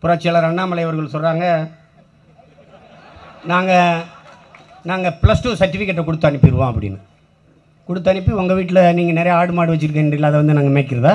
புரட்சியாளர் அண்ணாமலை அவர்கள் சொல்கிறாங்க நாங்கள் நாங்கள் ப்ளஸ் டூ சர்டிஃபிகேட்டை கொடுத்து அனுப்பிடுவோம் அப்படின்னு கொடுத்து அனுப்பி உங்கள் வீட்டில் நீங்கள் நிறைய ஆடு மாடு வச்சுருக்கீங்களா அதை வந்து நாங்கள் மேய்க்கிறதா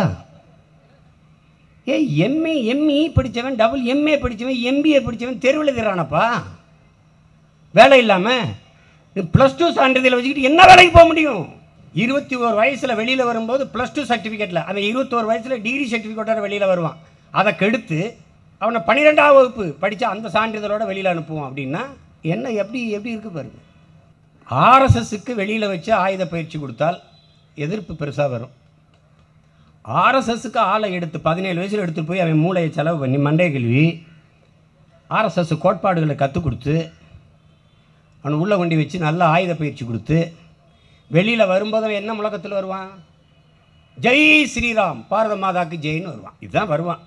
ஏ எம்ஏ எம்இ படித்தவன் டபுள் எம்ஏ படித்தவன் எம்பிஏ படித்தவன் தெருவில் இருக்கிறானப்பா வேலை இல்லாமல் ப்ளஸ் டூ சான்றிதழ் வச்சுக்கிட்டு என்ன வேலைக்கு போக முடியும் இருபத்தி ஒரு வயசில் வெளியில் வரும்போது ப்ளஸ் டூ சர்டிஃபிகேட்டில் அந்த இருபத்தோரு வயசில் டிகிரி சர்டிஃபிகேட்டோட வெளியில் வருவான் அதை கெடுத்து அவனை பன்னிரெண்டாம் வகுப்பு படித்தா அந்த சான்றிதழோட வெளியில் அனுப்புவோம் அப்படின்னா என்ன எப்படி எப்படி இருக்கு பாருங்க ஆர்எஸ்எஸ்க்கு வெளியில் வச்சு ஆயுத பயிற்சி கொடுத்தால் எதிர்ப்பு பெருசாக வரும் ஆர்எஸ்எஸ்க்கு ஆளை எடுத்து பதினேழு வயசில் எடுத்துகிட்டு போய் அவன் மூளையை செலவு பண்ணி மண்டைய கழுவி ஆர்எஸ்எஸ் கோட்பாடுகளை கற்றுக் கொடுத்து அவனை உள்ளே கொண்டு வச்சு நல்ல ஆயுத பயிற்சி கொடுத்து வெளியில் வரும்போது அவன் என்ன முழக்கத்தில் வருவான் ஜெய் ஸ்ரீராம் பாரத மாதாக்கு ஜெயின்னு வருவான் இதுதான் வருவான்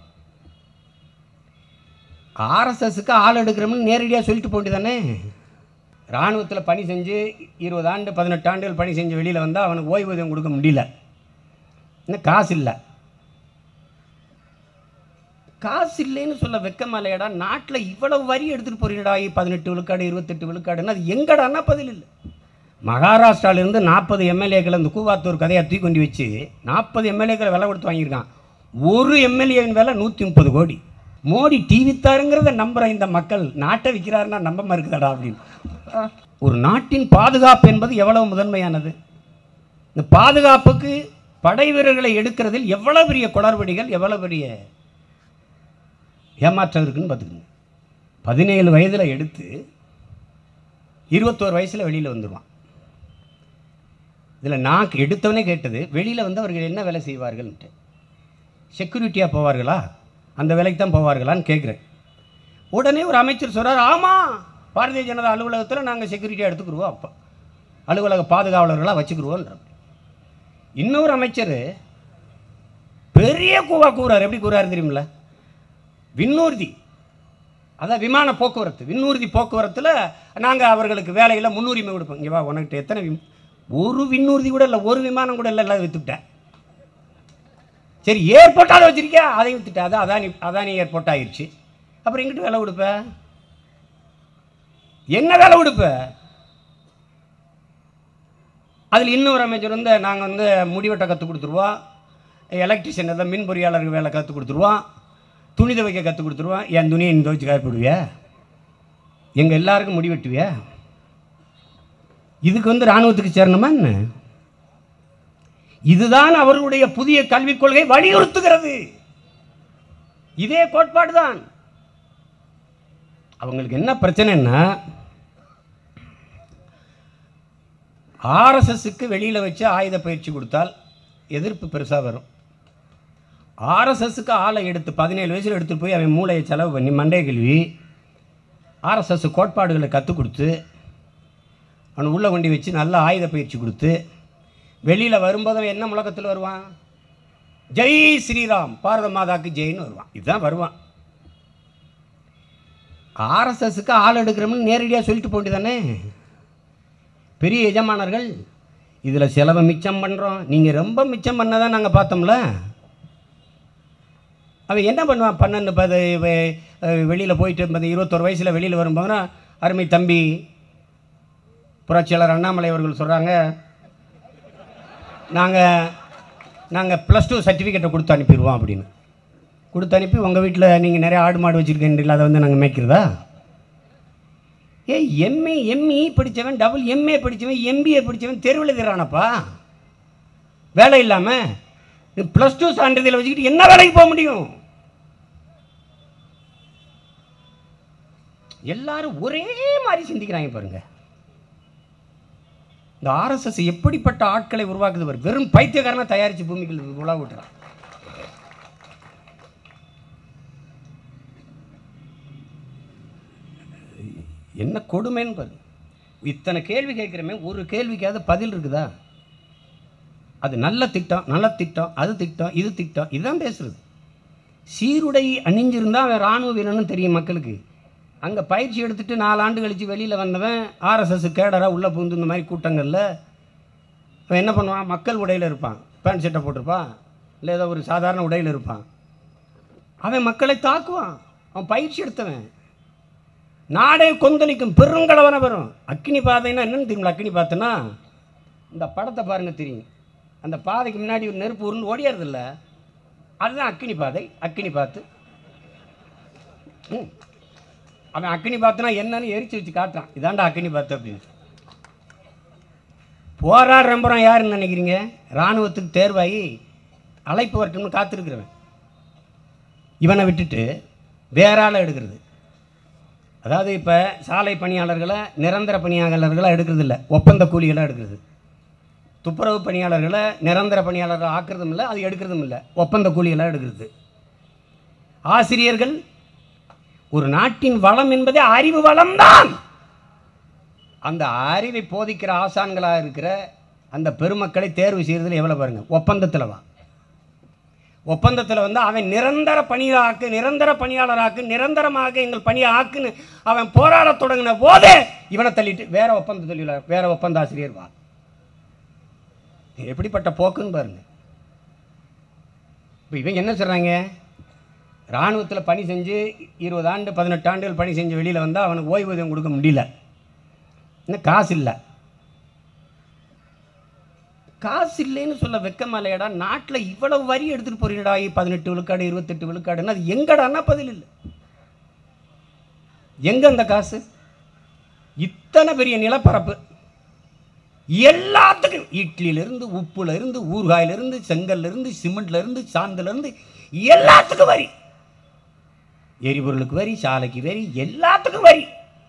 ஆர்எஸ்எஸ்க்கு ஆள் எடுக்கிறோம்னு நேரடியாக சொல்லிட்டு போண்டி தானே இராணுவத்தில் பணி செஞ்சு இருபது ஆண்டு பதினெட்டு ஆண்டுகள் பணி செஞ்சு வெளியில் வந்தால் அவனுக்கு ஓய்வூதியம் கொடுக்க முடியல இன்னும் காசு இல்லை காசு இல்லைன்னு சொல்ல வெக்கமாலையடா நாட்டில் இவ்வளவு வரி எடுத்துகிட்டு போறீங்கடா பதினெட்டு விழுக்காடு இருபத்தெட்டு விழுக்காடுன்னு அது எங்கடான்னா பதில் இல்லை மகாராஷ்டிராவிலேருந்து நாற்பது எம்எல்ஏக்களை இந்த கூவாத்தூர் கதையை தூக்கி கொண்டு வச்சு நாற்பது எம்எல்ஏக்களை விலை கொடுத்து வாங்கியிருக்கான் ஒரு எம்எல்ஏவின் விலை நூற்றி முப்பது கோடி மோடி டிவி தாருங்கிறத நம்புகிற இந்த மக்கள் நாட்டை விற்கிறாருன்னா நம்ப மறுக்குதடா அப்படின்னு ஒரு நாட்டின் பாதுகாப்பு என்பது எவ்வளவு முதன்மையானது இந்த பாதுகாப்புக்கு படை வீரர்களை எடுக்கிறதில் எவ்வளோ பெரிய குளறுபடிகள் எவ்வளோ பெரிய ஏமாற்றம் இருக்குன்னு பார்த்துக்கோங்க பதினேழு வயதில் எடுத்து இருபத்தோரு வயசில் வெளியில் வந்துடுவான் இதில் நான் எடுத்தவனே கேட்டது வெளியில் வந்து அவர்கள் என்ன வேலை செய்வார்கள்ன்ட்டு செக்யூரிட்டியாக போவார்களா அந்த வேலைக்கு தான் போவார்களான்னு கேட்குறேன் உடனே ஒரு அமைச்சர் சொல்கிறார் ஆமாம் பாரதிய ஜனதா அலுவலகத்தில் நாங்கள் செக்யூரிட்டியாக எடுத்துக்கிடுவோம் அப்போ அலுவலக பாதுகாவலர்களாக வச்சுக்கிடுவோன்ற இன்னொரு அமைச்சர் பெரிய கூவா கூறார் எப்படி கூறாரு தெரியுமில்ல விண்ணூர்தி அதான் விமான போக்குவரத்து விண்ணூர்தி போக்குவரத்தில் நாங்கள் அவர்களுக்கு வேலையில் முன்னுரிமை கொடுப்போம் இங்கே வா உனக்கிட்ட எத்தனை விம் ஒரு விண்ணூர்தி கூட இல்லை ஒரு விமானம் கூட இல்லை எல்லாம் விற்றுவிட்டேன் சரி ஏர்போர்ட்டால் வச்சிருக்கியா அதையும் விற்றுட்டேன் அதான் அதானி அதானி ஏர்போர்ட் ஆயிடுச்சு அப்புறம் எங்கிட்டு வேலை கொடுப்ப என்ன வேலை கொடுப்ப அதில் இன்னொரு அமைச்சர் வந்து நாங்கள் வந்து முடிவெட்ட கற்றுக் கொடுத்துருவோம் எலக்ட்ரிஷியன் ஏதாவது மின் பொறியாளருக்கு வேலை கற்றுக் கொடுத்துருவோம் துணி துவைக்க கற்றுக் கொடுத்துருவோம் என் துணியை நீ துவைச்சு காயப்படுவியா எங்கள் எல்லாருக்கும் முடி வெட்டுவியா இதுக்கு வந்து இராணுவத்துக்கு சேரணுமா என்ன இதுதான் அவர்களுடைய புதிய கல்விக் கொள்கை வலியுறுத்துகிறது இதே கோட்பாடு தான் அவங்களுக்கு என்ன பிரச்சனைன்னா ஆர்எஸ்எஸ்க்கு வெளியில் வச்சு ஆயுத பயிற்சி கொடுத்தால் எதிர்ப்பு பெருசாக வரும் ஆர்எஸ்எஸ்க்கு ஆளை எடுத்து பதினேழு வயசில் எடுத்துகிட்டு போய் அவன் மூளையை செலவு பண்ணி மண்டைய கழுவி ஆர்எஸ்எஸ் கோட்பாடுகளை கற்றுக் கொடுத்து அவனை உள்ளே கொண்டு வச்சு நல்ல ஆயுத பயிற்சி கொடுத்து வெளியில் வரும்போது அவன் என்ன முழக்கத்தில் வருவான் ஜெய் ஸ்ரீராம் பாரத மாதாக்கு ஜெயின்னு வருவான் இதுதான் வருவான் ஆர்எஸ்எஸ்க்கு ஆள் எடுக்கிறோம்னு நேரடியாக சொல்லிட்டு போண்டி தானே பெரிய எஜமானர்கள் இதில் செலவை மிச்சம் பண்ணுறோம் நீங்கள் ரொம்ப மிச்சம் பண்ணதான் நாங்கள் பார்த்தோம்ல அவன் என்ன பண்ணுவான் பன்னெண்டு பது வெளியில் போயிட்டு இந்த இருபத்தொரு வயசில் வெளியில் வரும்போதுனா அருமை தம்பி புரட்சியாளர் அண்ணாமலை அவர்கள் சொல்கிறாங்க நாங்கள் நாங்கள் ப்ளஸ் டூ சர்டிஃபிகேட்டை கொடுத்து அனுப்பிடுவோம் அப்படின்னு கொடுத்து அனுப்பி உங்கள் வீட்டில் நீங்கள் நிறைய ஆடு மாடு வச்சுருக்கீங்களா அதை வந்து நாங்கள் மேய்க்கிறதா ஏ எம்ஏ எம்இ படித்தவன் டபுள் எம்ஏ படித்தவன் எம்பிஏ படித்தவன் தெருவில் இருக்கிறானப்பா வேலை இல்லாமல் ப்ளஸ் டூ சான்றிதழ் வச்சுக்கிட்டு என்ன வேலைக்கு போக முடியும் எல்லாரும் ஒரே மாதிரி சிந்திக்கிறாங்க பாருங்க இந்த ஆர்எஸ்எஸ் எப்படிப்பட்ட ஆட்களை உருவாக்குது பாரு வெறும் பைத்தியக்காரனை தயாரித்து பூமிக்குள்ள உலா விட்டுறான் என்ன கொடுமைன்னு பாரு இத்தனை கேள்வி கேட்குறமே ஒரு கேள்விக்காவது பதில் இருக்குதா அது நல்ல திட்டம் நல்ல திட்டம் அது திட்டம் இது திட்டம் இதுதான் பேசுறது சீருடை அணிஞ்சிருந்தா அவன் இராணுவ வீரன்னு தெரியும் மக்களுக்கு அங்கே பயிற்சி எடுத்துட்டு நாலு ஆண்டு கழித்து வெளியில் வந்தவன் ஆர்எஸ்எஸ் கேடராக உள்ளே புகுந்து இந்த மாதிரி கூட்டங்களில் அவன் என்ன பண்ணுவான் மக்கள் உடையில் இருப்பான் பேண்ட் சட்டை போட்டிருப்பான் இல்லை ஏதோ ஒரு சாதாரண உடையில் இருப்பான் அவன் மக்களை தாக்குவான் அவன் பயிற்சி எடுத்தவன் நாடே கொந்தளிக்கும் பெருங்கலவன வரும் அக்கினி பாதைன்னா என்னன்னு தெரியுங்களா அக்கினி பாத்தைன்னா இந்த படத்தை பாருங்க தெரியும் அந்த பாதைக்கு முன்னாடி ஒரு நெருப்பு உருண்டு ஓடியாருதில்ல அதுதான் அக்கினி பாதை அக்கினி பாத்து ம். அவன் அக்கினி பாத்துனா என்னன்னு எரிச்சு வச்சு காட்டுறான் இதாண்டா அக்கினி பாத்து அப்படின்னு போராடுற நம்புறான் யாருன்னு நினைக்கிறீங்க இராணுவத்துக்கு தேர்வாகி அழைப்பு வரட்டும்னு காத்திருக்கிறவன் இவனை விட்டுட்டு வேற ஆளை எடுக்கிறது அதாவது இப்போ சாலை பணியாளர்களை நிரந்தர பணியாளர்களாக எடுக்கிறது இல்லை ஒப்பந்த கூலிகளாக எடுக்கிறது துப்புரவு பணியாளர்களை நிரந்தர பணியாளர்கள் ஆக்குறதும் இல்லை அது எடுக்கிறதும் இல்லை ஒப்பந்த கூலிகளாக எடுக்கிறது ஆசிரியர்கள் ஒரு நாட்டின் வளம் என்பதே அறிவு வளம்தான் அந்த அறிவை போதிக்கிற ஆசான்களாக இருக்கிற அந்த பெருமக்களை தேர்வு செய்கிறதுல எவ்வளோ பாருங்க ஒப்பந்தத்தில் வா ஒப்பந்தத்தில் வந்து அவன் நிரந்தர பணியாக்கு நிரந்தர பணியாளராக்கு நிரந்தரமாக எங்கள் பணியை ஆக்குன்னு அவன் போராடத் தொடங்கின போதே இவனை தள்ளிட்டு வேற ஒப்பந்த தொழிலாளர் வேற ஒப்பந்த ஆசிரியர் வா இது எப்படிப்பட்ட போக்குன்னு பாருங்க இப்போ இவங்க என்ன சொல்கிறாங்க இராணுவத்தில் பணி செஞ்சு இருபது ஆண்டு பதினெட்டு ஆண்டுகள் பணி செஞ்சு வெளியில் வந்தால் அவனுக்கு ஓய்வூதியம் கொடுக்க முடியல இன்னும் காசு இல்லை காசு இல்லைன்னு சொல்ல வெக்கமாலையடா நாட்டில் இவ்வளவு வரி எடுத்துகிட்டு போறீங்கடா பதினெட்டு விழுக்காடு இருபத்தெட்டு விழுக்காடுன்னு அது எங்கடான்னா பதில் இல்லை எங்க அந்த காசு இத்தனை பெரிய நிலப்பரப்பு எல்லாத்துக்கும் இட்லியிலிருந்து உப்புல இருந்து ஊறுகாயில இருந்து செங்கல்ல இருந்து சிமெண்ட்ல இருந்து சாந்துல இருந்து எல்லாத்துக்கும் வரி எரிபொருளுக்கு வரி சாலைக்கு வரி எல்லாத்துக்கும் வரி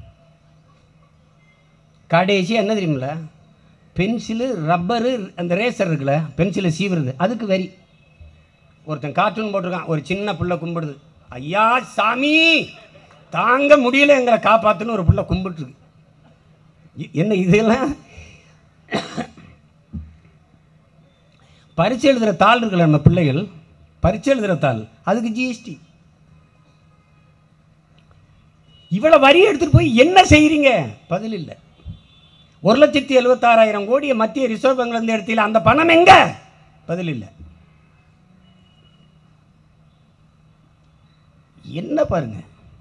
கடைசி என்ன தெரியுமில்ல பென்சிலு ரப்பரு அந்த ரேசர் இருக்குல்ல பென்சிலை சீவுறது அதுக்கு வரி ஒருத்தன் கார்ட்டூன் போட்டிருக்கான் ஒரு சின்ன புள்ள கும்பிடுது ஐயா சாமி தாங்க முடியல எங்களை காப்பாத்துன்னு ஒரு புள்ள கும்பிட்டுருக்கு இ- என்ன இதெல்லாம் பரீட்சை எழுதுகிற தாள் இருக்குல்ல நம்ம பிள்ளைகள் பரீட்சை எழுதுகிற தாள் அதுக்கு ஜிஎஸ்டி இவ்வளோ வரி எடுத்துகிட்டு போய் என்ன செய்கிறீங்க பதில் இல்லை ஒரு லட்சத்தி எழுபத்தாறாயிரம் கோடியை மத்திய ரிசர்வ் பேங்க்லேருந்து எடுத்தீங்களா அந்த பணம் எங்க பதில் இல்லை என்ன பாருங்க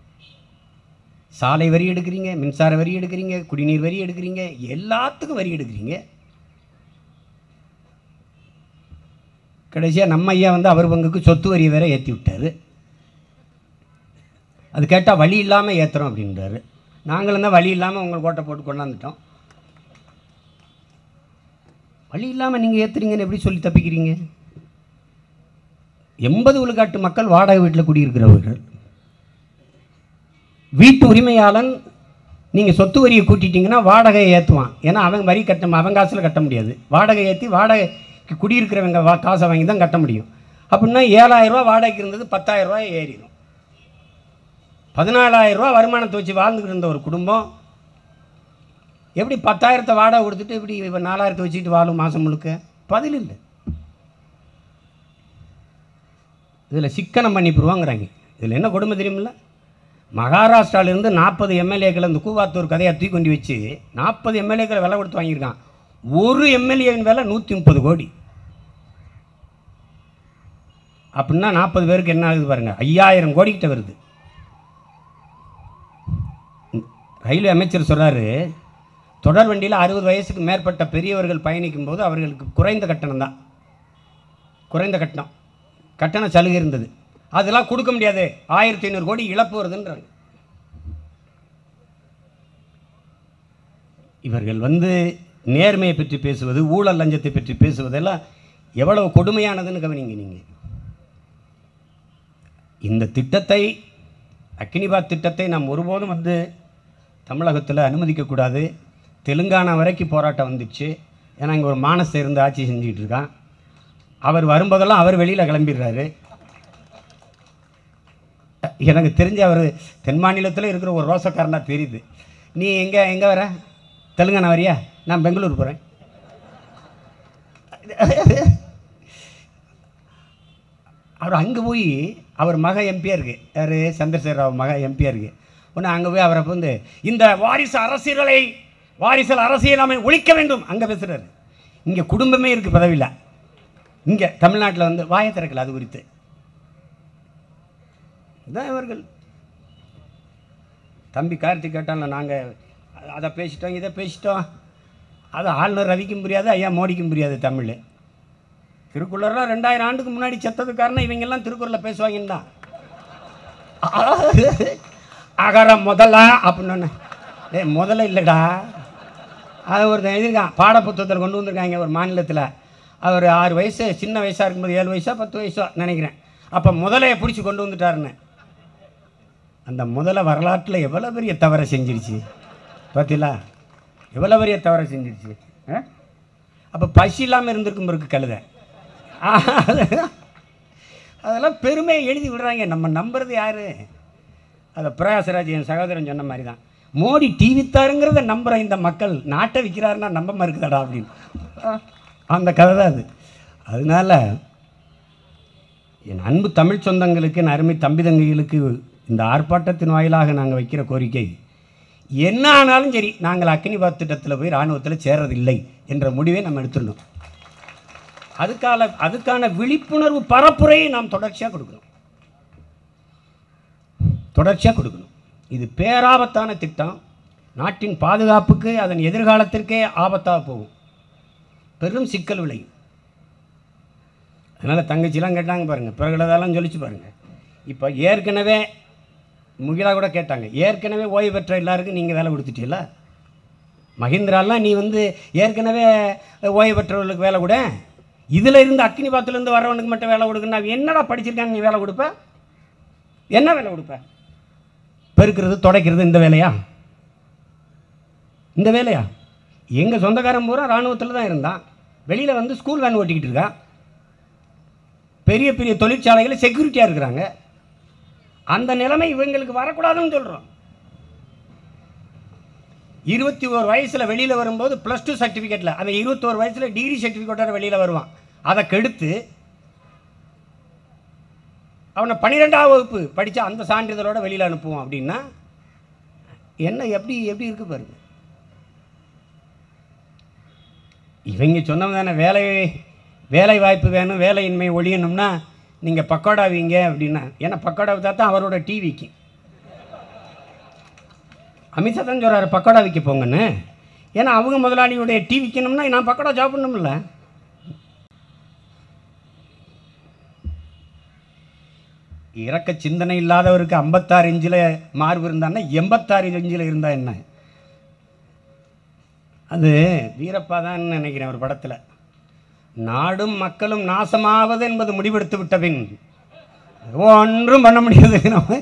சாலை வரி எடுக்கிறீங்க மின்சார வரி எடுக்கிறீங்க குடிநீர் வரி எடுக்கிறீங்க எல்லாத்துக்கும் வரி எடுக்கிறீங்க கடைசியாக நம்ம ஐயா வந்து அவர் பங்குக்கு சொத்து வரியை வேற ஏற்றி விட்டாரு அது கேட்டால் வழி இல்லாமல் ஏற்றுறோம் அப்படின்றாரு நாங்களும் தான் வழி இல்லாமல் உங்களுக்கு கோட்டை போட்டு கொண்டாந்துட்டோம் வழி இல்லாமல் நீங்கள் ஏற்றுறீங்கன்னு எப்படி சொல்லி தப்பிக்கிறீங்க எண்பது விழுக்காட்டு மக்கள் வாடகை வீட்டில் குடியிருக்கிறவர்கள் வீட்டு உரிமையாளன் நீங்கள் சொத்து வரியை கூட்டிட்டீங்கன்னா வாடகையை ஏற்றுவான் ஏன்னா அவன் வரி கட்ட அவன் காசில் கட்ட முடியாது வாடகை ஏற்றி வாடகைக்கு குடியிருக்கிறவங்க வா காசை வாங்கி தான் கட்ட முடியும் அப்படின்னா ஏழாயிரம் ரூபா வாடகைக்கு இருந்தது பத்தாயிரம் ரூபாய் ஏறிடும் பதினாலாயிரம் ரூபா வருமானத்தை வச்சு வாழ்ந்துக்கிட்டு இருந்த ஒரு குடும்பம் எப்படி பத்தாயிரத்தை வாடகை கொடுத்துட்டு இப்படி இப்போ நாலாயிரத்தை வச்சுக்கிட்டு வாழும் மாதம் முழுக்க பதில் இல்லை இதில் சிக்கனம் பண்ணி போடுவாங்கிறாங்க இதில் என்ன கொடுமை தெரியுமில்ல மகாராஷ்டிராவிலேருந்து நாற்பது எம்எல்ஏக்களை இந்த கூவாத்தூர் கதையை தூக்கி கொண்டு வச்சு நாற்பது எம்எல்ஏக்களை விலை கொடுத்து வாங்கியிருக்கான் ஒரு எம்எல்ஏவின் விலை நூற்றி முப்பது கோடி அப்படின்னா நாற்பது பேருக்கு என்ன ஆகுது பாருங்க ஐயாயிரம் கோடிக்கிட்ட வருது ரயில்வே அமைச்சர் சொல்கிறாரு தொடர் வண்டியில் அறுபது வயசுக்கு மேற்பட்ட பெரியவர்கள் பயணிக்கும் போது அவர்களுக்கு குறைந்த கட்டணம் தான் குறைந்த கட்டணம் கட்டண சலுகை இருந்தது அதெல்லாம் கொடுக்க முடியாது ஆயிரத்தி ஐநூறு கோடி இழப்பு வருதுன்றாங்க இவர்கள் வந்து நேர்மையை பற்றி பேசுவது ஊழல் லஞ்சத்தை பற்றி பேசுவதெல்லாம் எவ்வளவு கொடுமையானதுன்னு கவனிங்க நீங்கள் இந்த திட்டத்தை அக்னிபாத் திட்டத்தை நாம் ஒருபோதும் வந்து தமிழகத்தில் அனுமதிக்கக்கூடாது தெலுங்கானா வரைக்கும் போராட்டம் வந்துச்சு ஏன்னா இங்கே ஒரு மானசை இருந்து ஆட்சி செஞ்சுக்கிட்டு இருக்கான் அவர் வரும்போதெல்லாம் அவர் வெளியில் கிளம்பிடுறாரு எனக்கு தெரிஞ்ச அவர் தென் மாநிலத்தில் இருக்கிற ஒரு ரோசக்காரனா தெரியுது நீ எங்கே எங்கே வர தெலுங்கானா வரியா நான் பெங்களூர் போகிறேன் அவர் அங்கே போய் அவர் மக எம்பியாக இருக்கு யார் சந்திரசேகர ராவ் மக எம்பியாக இருக்கு ஒன்று அங்கே போய் அவரை வந்து இந்த வாரிசு அரசியலை வாரிசல் அரசியலாமை ஒழிக்க வேண்டும் அங்கே பேசுகிறாரு இங்கே குடும்பமே இருக்குது பதவியில் இங்கே தமிழ்நாட்டில் வந்து வாயை திறக்கல அது குறித்து இதான் இவர்கள் தம்பி கார்த்திக் கேட்டான்ல நாங்கள் அதை பேசிட்டோம் இதை பேசிட்டோம் அது ஆளுநர் ரவிக்கும் புரியாது ஐயா மோடிக்கும் புரியாது தமிழ் திருக்குறள்லாம் ரெண்டாயிரம் ஆண்டுக்கு முன்னாடி செத்தது காரணம் இவங்கெல்லாம் திருக்குறளை பேசுவாங்கன்னு தான் அகர முதல்ல அப்படின்னு டேய் முதல்ல இல்லைடா அது ஒருத்தன் எழுதியிருக்கான் பாடப்புத்தகத்தில் கொண்டு வந்திருக்காங்க ஒரு மாநிலத்தில் அவர் ஆறு வயசு சின்ன வயசாக இருக்கும்போது ஏழு வயசா பத்து வயசோ நினைக்கிறேன் அப்போ முதலையை பிடிச்சி கொண்டு வந்துட்டாருன்னு அந்த முதல வரலாற்றில் எவ்வளோ பெரிய தவறை செஞ்சிருச்சு பார்த்தீங்களா எவ்வளோ பெரிய தவறை செஞ்சிருச்சு அப்போ பசி இல்லாமல் இருந்திருக்கும் இருக்கு கழுதை அதெல்லாம் பெருமையை எழுதி விடுறாங்க நம்ம நம்புறது யாரு அதை பிரகாசராஜ் என் சகோதரன் சொன்ன மாதிரி தான் மோடி டிவித்தாருங்கிறத நம்புகிற இந்த மக்கள் நாட்டை விற்கிறாருன்னா நம்ப மறுக்குதடா அப்படின்னு ஆ, அந்த கதை தான் அது அதனால என் அன்பு தமிழ் சொந்தங்களுக்கு என் அருமை தம்பி தங்கைகளுக்கு இந்த ஆர்ப்பாட்டத்தின் வாயிலாக நாங்கள் வைக்கிற கோரிக்கை என்ன ஆனாலும் சரி நாங்கள் அக்னிபாத் திட்டத்தில் போய் இராணுவத்தில் சேர்றதில்லை என்ற முடிவை நம்ம எடுத்துடணும் அதுக்கான அதுக்கான விழிப்புணர்வு பரப்புரையை நாம் தொடர்ச்சியாக கொடுக்கணும் தொடர்ச்சியாக கொடுக்கணும் இது பேராபத்தான திட்டம் நாட்டின் பாதுகாப்புக்கு அதன் எதிர்காலத்திற்கே ஆபத்தாக போகும் பெரும் சிக்கல் விளையும் அதனால் தங்கச்சிலாம் கேட்டாங்க பாருங்கள் பிறகுலதெல்லாம் சொல்லிச்சு பாருங்கள் இப்போ ஏற்கனவே முகிலா கூட கேட்டாங்க ஏற்கனவே ஓய்வு பெற்ற எல்லாருக்கும் நீங்கள் வேலை கொடுத்துட்டீங்களா மஹிந்திராலாம் நீ வந்து ஏற்கனவே ஓய்வு பெற்றவர்களுக்கு வேலை கொடு இதில் இருந்து அக்னி பாத்துலேருந்து வரவனுக்கு மட்டும் வேலை கொடுக்குன்னா அவன் என்னடா படிச்சிருக்காங்க நீ வேலை கொடுப்ப என்ன வேலை கொடுப்ப பெருக்கிறது துடைக்கிறது இந்த வேலையா இந்த வேலையா எங்கள் சொந்தக்காரன் பூரா இராணுவத்தில் தான் இருந்தான் வெளியில் வந்து ஸ்கூல் வேன் ஓட்டிக்கிட்டு இருக்கான் பெரிய பெரிய தொழிற்சாலைகளில் செக்யூரிட்டியாக இருக்கிறாங்க அந்த நிலைமை இவங்களுக்கு வரக்கூடாதுன்னு சொல்கிறோம் இருபத்தி ஒரு வயசில் வெளியில் வரும்போது ப்ளஸ் டூ சர்டிஃபிகேட்டில் அந்த இருபத்தோரு வயசில் டிகிரி சர்டிஃபிகேட்டோட வெளியில் வருவான் அதை கெடுத்து அவனை பன்னிரெண்டாம் வகுப்பு படித்த அந்த சான்றிதழோட வெளியில் அனுப்புவோம் அப்படின்னா என்ன எப்படி எப்படி இருக்கு பாருங்க இவங்க சொன்னவங்க தானே வேலை வேலை வாய்ப்பு வேணும் வேலையின்மை ஒழியணும்னா நீங்கள் பக்கோடா வீங்க அப்படின்னா ஏன்னா பக்கோடா விற்றா தான் அவரோட டிவிக்கு அமித்ஷா தான் சொல்கிறாரு பக்கோடா விற்க போங்கன்னு ஏன்னா அவங்க முதலாளியுடைய டீ விற்கணும்னா நான் பக்கோடா சாப்பிடணும்ல இறக்க சிந்தனை இல்லாதவருக்கு ஐம்பத்தாறு இன்ச்சில் மார்பு இருந்தான்னா எண்பத்தாறு இன்ச்சில் இருந்தால் என்ன அது வீரப்பா தான் நினைக்கிறேன் ஒரு படத்தில் நாடும் மக்களும் நாசமாவது என்பது முடிவெடுத்து விட்ட பின் ஒன்றும் பண்ண முடியாது நம்ம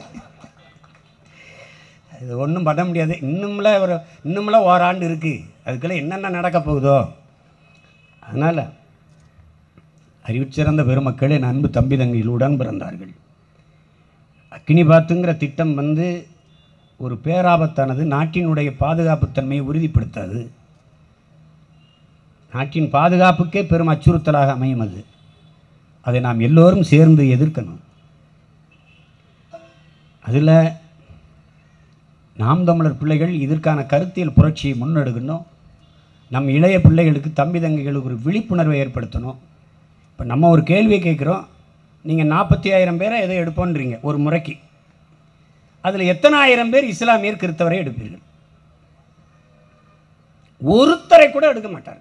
இது ஒன்றும் பண்ண முடியாது இன்னும்ல ஒரு இன்னும்ல ஓராண்டு இருக்குது அதுக்குள்ளே என்னென்ன நடக்க போகுதோ அதனால் அறிவுச்சிறந்த பெருமக்களே என் அன்பு தம்பி தங்கையில் உடன் பிறந்தார்கள் அக்னி பாத்துங்கிற திட்டம் வந்து ஒரு பேராபத்தானது நாட்டினுடைய பாதுகாப்புத்தன்மையை உறுதிப்படுத்தாது நாட்டின் பாதுகாப்புக்கே பெரும் அச்சுறுத்தலாக அமையும் அது அதை நாம் எல்லோரும் சேர்ந்து எதிர்க்கணும் அதில் நாம் தமிழர் பிள்ளைகள் இதற்கான கருத்தியல் புரட்சியை முன்னெடுக்கணும் நம் இளைய பிள்ளைகளுக்கு தம்பி தங்கைகளுக்கு ஒரு விழிப்புணர்வை ஏற்படுத்தணும் இப்போ நம்ம ஒரு கேள்வியை கேட்குறோம் நீங்கள் நாற்பத்தி ஆயிரம் பேரை எதை எடுப்போன்றீங்க ஒரு முறைக்கு அதில் எத்தனை ஆயிரம் பேர் இஸ்லாமியர் கிறித்தவரை எடுப்பீர்கள் ஒருத்தரை கூட எடுக்க மாட்டார்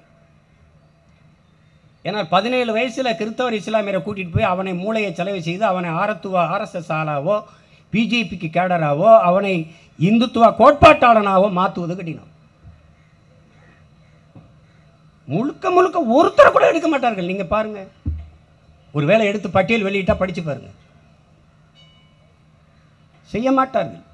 ஏன்னா பதினேழு வயசில் கிறித்தவர் இஸ்லாமியரை கூட்டிகிட்டு போய் அவனை மூளையை செலவு செய்து அவனை ஆரத்துவ ஆர்எஸ்எஸ் ஆளாவோ பிஜேபிக்கு கேடராவோ அவனை இந்துத்துவ கோட்பாட்டாளனாவோ மாற்றுவது கடினம் முழுக்க முழுக்க ஒருத்தரை கூட எடுக்க மாட்டார்கள் நீங்கள் பாருங்க ஒரு வேளை எடுத்து பட்டியல் வெளியிட்டா படிச்சு பாருங்க செய்ய மாட்டார்கள்